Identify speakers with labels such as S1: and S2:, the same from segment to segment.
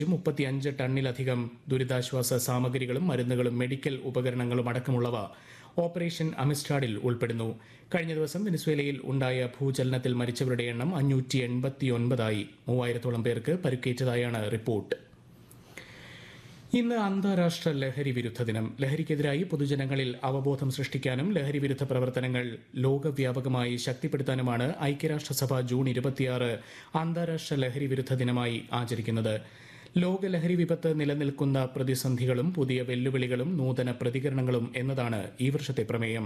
S1: മുപ്പത്തിയഞ്ച് ടണ്ണിലധികം ദുരിതാശ്വാസ സാമഗ്രികളും മരുന്നുകളും മെഡിക്കൽ ഉപകരണങ്ങളും അടക്കമുള്ളവ ഓപ്പറേഷൻ അമിസ്റ്റാഡിൽ ഉൾപ്പെടുന്നു കഴിഞ്ഞ ദിവസം വെനിസ്വേലയിൽ ഉണ്ടായ ഭൂചലനത്തിൽ മരിച്ചവരുടെ എണ്ണം അഞ്ഞൂറ്റി എൺപത്തിയൊൻപതായി മൂവായിരത്തോളം പേർക്ക് പരിക്കേറ്റതായാണ് റിപ്പോർട്ട് ഇന്ന് അന്താരാഷ്ട്ര ലഹരി വിരുദ്ധ ദിനം ലഹരിക്കെതിരായി പൊതുജനങ്ങളിൽ അവബോധം സൃഷ്ടിക്കാനും ലഹരി വിരുദ്ധ പ്രവർത്തനങ്ങൾ ലോകവ്യാപകമായി ശക്തിപ്പെടുത്താനുമാണ് ഐക്യരാഷ്ട്രസഭ ജൂൺ ഇരുപത്തിയാറ് അന്താരാഷ്ട്ര ലഹരി വിരുദ്ധ ദിനമായി ആചരിക്കുന്നത് ലോക ലഹരി വിപത്ത് നിലനിൽക്കുന്ന പ്രതിസന്ധികളും പുതിയ വെല്ലുവിളികളും നൂതന പ്രതികരണങ്ങളും എന്നതാണ് ഈ വർഷത്തെ പ്രമേയം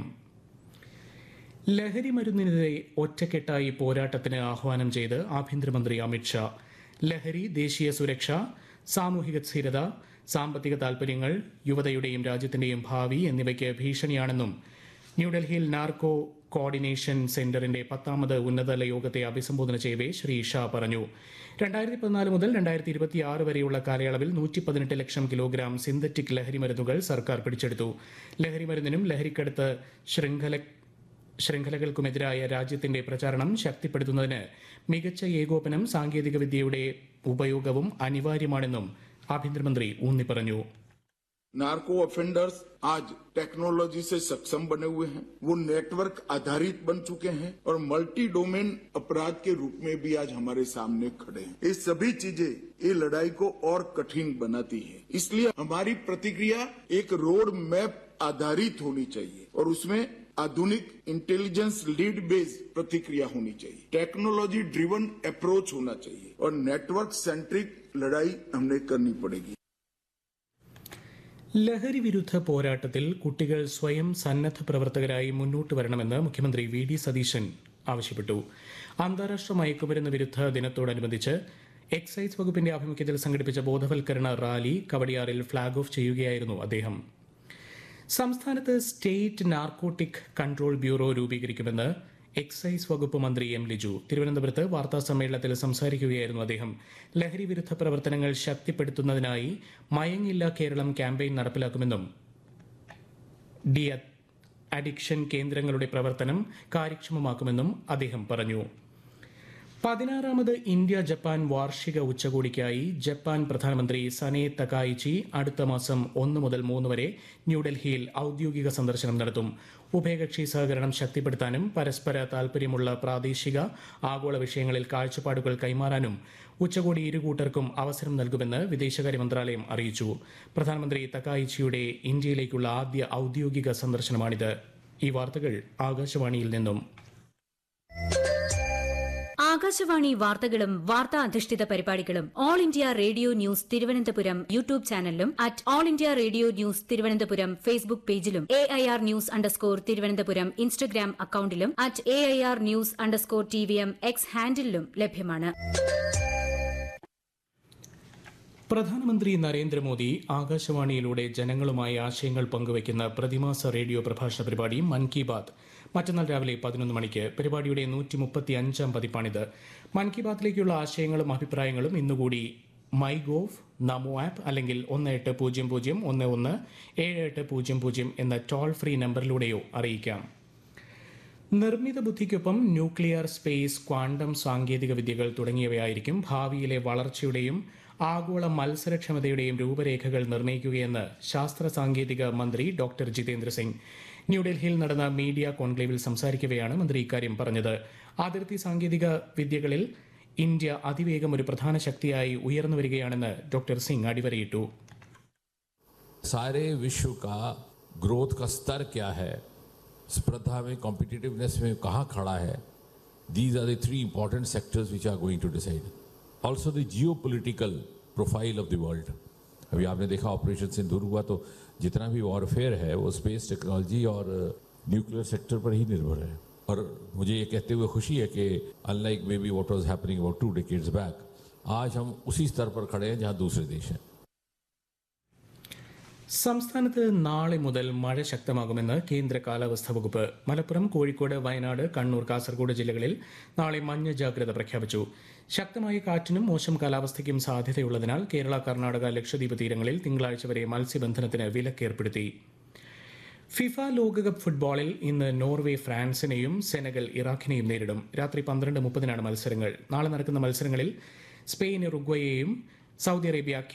S1: ലഹരി മരുന്നിനെതിരെ ഒറ്റക്കെട്ടായി പോരാട്ടത്തിന് ആഹ്വാനം ചെയ്ത് ആഭ്യന്തരമന്ത്രി അമിത്ഷാ ലഹരി ദേശീയ സുരക്ഷ സാമൂഹിക സ്ഥിരത സാമ്പത്തിക താൽപര്യങ്ങൾ യുവതയുടെയും രാജ്യത്തിന്റെയും ഭാവി എന്നിവയ്ക്ക് ഭീഷണിയാണെന്നും ന്യൂഡൽഹിയിൽ നാർക്കോ കോർഡിനേഷൻ സെന്ററിന്റെ പത്താമത് ഉന്നതതല യോഗത്തെ അഭിസംബോധന ചെയ്യവേ ശ്രീ ഷാ പറഞ്ഞു രണ്ടായിരത്തി പതിനാല് മുതൽ രണ്ടായിരത്തി ഇരുപത്തിയാറ് വരെയുള്ള കാലയളവിൽ നൂറ്റി പതിനെട്ട് ലക്ഷം കിലോഗ്രാം സിന്തറ്റിക് ലഹരി മരുന്നുകൾ സർക്കാർ പിടിച്ചെടുത്തു ലഹരി മരുന്നിനും ലഹരിക്കടുത്ത് ശൃംഖല ശൃംഖലകൾക്കുമെതിരായ രാജ്യത്തിന്റെ പ്രചാരണം ശക്തിപ്പെടുത്തുന്നതിന് മികച്ച ഏകോപനം സാങ്കേതികവിദ്യയുടെ ഉപയോഗവും അനിവാര്യമാണെന്നും ആഭ്യന്തരമന്ത്രി ഊന്നി പറഞ്ഞു
S2: नार्को ऑफेंडर्स आज टेक्नोलॉजी से सक्षम बने हुए हैं वो नेटवर्क आधारित बन चुके हैं और मल्टी डोमेन अपराध के रूप में भी आज हमारे सामने खड़े हैं ये सभी चीजें ये लड़ाई को और कठिन बनाती है इसलिए हमारी प्रतिक्रिया एक रोड मैप आधारित होनी चाहिए और उसमें आधुनिक इंटेलिजेंस लीड बेस्ड प्रतिक्रिया होनी चाहिए टेक्नोलॉजी ड्रिवन अप्रोच होना चाहिए और नेटवर्क सेंट्रिक लड़ाई हमने करनी पड़ेगी
S1: ലഹരി വിരുദ്ധ പോരാട്ടത്തിൽ കുട്ടികൾ സ്വയം സന്നദ്ധ പ്രവർത്തകരായി മുന്നോട്ട് വരണമെന്ന് മുഖ്യമന്ത്രി വി ഡി സതീശൻ ആവശ്യപ്പെട്ടു അന്താരാഷ്ട്ര മയക്കുമരുന്ന് വിരുദ്ധ ദിനത്തോടനുബന്ധിച്ച് എക്സൈസ് വകുപ്പിന്റെ ആഭിമുഖ്യത്തിൽ സംഘടിപ്പിച്ച ബോധവൽക്കരണ റാലി കവടിയാറിൽ ഫ്ളാഗ് ഓഫ് ചെയ്യുകയായിരുന്നു അദ്ദേഹം സംസ്ഥാനത്ത് സ്റ്റേറ്റ് നാർക്കോട്ടിക് കൺട്രോൾ ബ്യൂറോ രൂപീകരിക്കുമെന്ന് എക്സൈസ് വകുപ്പ് മന്ത്രി എം ലിജു തിരുവനന്തപുരത്ത് വാർത്താ സമ്മേളനത്തിൽ സംസാരിക്കുകയായിരുന്നു അദ്ദേഹം ലഹരി വിരുദ്ധ പ്രവർത്തനങ്ങൾ ശക്തിപ്പെടുത്തുന്നതിനായി മയങ്ങില്ല കേരളം ക്യാമ്പയിൻ നടപ്പിലാക്കുമെന്നും ഡി അഡിക്ഷൻ കേന്ദ്രങ്ങളുടെ പ്രവർത്തനം കാര്യക്ഷമമാക്കുമെന്നും അദ്ദേഹം പറഞ്ഞു പതിനാറാമത് ഇന്ത്യ ജപ്പാൻ വാർഷിക ഉച്ചകോടിക്കായി ജപ്പാൻ പ്രധാനമന്ത്രി സനെ തകായിച്ചി അടുത്ത മാസം ഒന്ന് മുതൽ മൂന്ന് വരെ ന്യൂഡൽഹിയിൽ ഔദ്യോഗിക സന്ദർശനം നടത്തും ഉഭയകക്ഷി സഹകരണം ശക്തിപ്പെടുത്താനും പരസ്പര താൽപര്യമുള്ള പ്രാദേശിക ആഗോള വിഷയങ്ങളിൽ കാഴ്ചപ്പാടുകൾ കൈമാറാനും ഉച്ചകോടി ഇരുകൂട്ടർക്കും അവസരം നൽകുമെന്ന് വിദേശകാര്യ മന്ത്രാലയം അറിയിച്ചു പ്രധാനമന്ത്രി തകായിച്ചിയുടെ ഇന്ത്യയിലേക്കുള്ള ആദ്യ ഔദ്യോഗിക സന്ദർശനമാണിത് ഈ വാർത്തകൾ ആകാശവാണിയിൽ നിന്നും
S3: ആകാശവാണി വാർത്തകളും വാർത്താ അധിഷ്ഠിത പരിപാടികളും All India Radio news Thiruvananthapuram YouTube ചാനലിലും at All India Radio news Thiruvananthapuram Facebook പേജിലും A I R news underscore Thiruvananthapuram Instagram അക്കൌണ്ടിലും at A I R news underscore T V M X ഹാൻഡിലും ലഭ്യമാണ്
S1: പ്രധാനമന്ത്രി നരേന്ദ്രമോദി ആകാശവാണിയിലൂടെ ജനങ്ങളുമായി ആശയങ്ങൾ പങ്കുവയ്ക്കുന്ന പ്രതിമാസ റേഡിയോ പ്രഭാഷണ പരിപാടി മൻ കി ബാത് മറ്റന്നാൾ രാവിലെ പതിനൊന്ന് മണിക്ക് പരിപാടിയുടെ നൂറ്റി മുപ്പത്തി അഞ്ചാം പതിപ്പാണിത് മൻ കി ബാത്തിലേക്കുള്ള ആശയങ്ങളും അഭിപ്രായങ്ങളും ഇന്നുകൂടി മൈ ഗോവ് നമോ ആപ്പ് അല്ലെങ്കിൽ ഒന്ന് എട്ട് പൂജ്യം പൂജ്യം ഒന്ന് ഒന്ന് ഏഴ് എട്ട് പൂജ്യം പൂജ്യം എന്ന ടോൾ ഫ്രീ നമ്പറിലൂടെയോ അറിയിക്കാം നിർമ്മിത ബുദ്ധിക്കൊപ്പം ന്യൂക്ലിയർ സ്പേസ് ക്വാണ്ടം സാങ്കേതിക വിദ്യകൾ തുടങ്ങിയവയായിരിക്കും ഭാവിയിലെ വളർച്ചയുടെയും ആഗോള മത്സരക്ഷമതയുടെയും രൂപരേഖകൾ നിർണ്ണയിക്കുകയെന്ന് ശാസ്ത്ര സാങ്കേതിക മന്ത്രി ഡോക്ടർ ജിതേന്ദ്ര സിംഗ് ന്യൂഡൽഹിയിൽ നടന്ന മീഡിയ കോൺക്ലേവിൽ സംസാരിക്കവെയാണ് മന്ത്രി ഇക്കാര്യം പറഞ്ഞത് അതിർത്തി സാങ്കേതിക വിദ്യകളിൽ ഇന്ത്യ അതിവേഗം ഒരു പ്രധാന ശക്തിയായി ഉയർന്നു വരികയാണെന്ന് ഡോക്ടർ സിംഗ് അടിവരയിട്ടു
S4: सारे विश्व का ग्रोथ का स्तर क्या है स्पर्धा में कॉम्पिटिटिवनेस में कहाँ खड़ा है these are the three important sectors which are going to decide also the geopolitical profile of the world अभी आपने देखा ऑपरेशन सिंदूर हुआ तो जितना भी वॉरफेयर है वो स्पेस टेक्नोलॉजी और न्यूक्लियर सेक्टर पर ही निर्भर है और मुझे ये कहते हुए खुशी है कि unlike maybe what was happening about two decades back आज हम उसी स्तर पर खड़े हैं जहाँ दूसरे देश हैं
S1: സംസ്ഥാനത്ത് നാളെ മുതൽ മഴ ശക്തമാകുമെന്ന് കേന്ദ്ര കാലാവസ്ഥാ വകുപ്പ് മലപ്പുറം കോഴിക്കോട് വയനാട് കണ്ണൂർ കാസർഗോഡ് ജില്ലകളിൽ നാളെ മഞ്ഞ ജാഗ്രത പ്രഖ്യാപിച്ചു ശക്തമായ കാറ്റിനും മോശം കാലാവസ്ഥയ്ക്കും സാധ്യതയുള്ളതിനാൽ കേരള കർണാടക ലക്ഷദ്വീപ് തീരങ്ങളിൽ തിങ്കളാഴ്ച വരെ മത്സ്യബന്ധനത്തിന് വിലക്കേർപ്പെടുത്തി ഫിഫ ലോകകപ്പ് ഫുട്ബോളിൽ ഇന്ന് നോർവേ ഫ്രാൻസിനെയും സെനഗൽ ഇറാഖിനെയും നേരിടും രാത്രി പന്ത്രണ്ട് മുപ്പതിനാണ് മത്സരങ്ങൾ നാളെ നടക്കുന്ന മത്സരങ്ങളിൽ സ്പെയിൻ ഉറുഗ്വയെയും സൗദി അറേബ്യ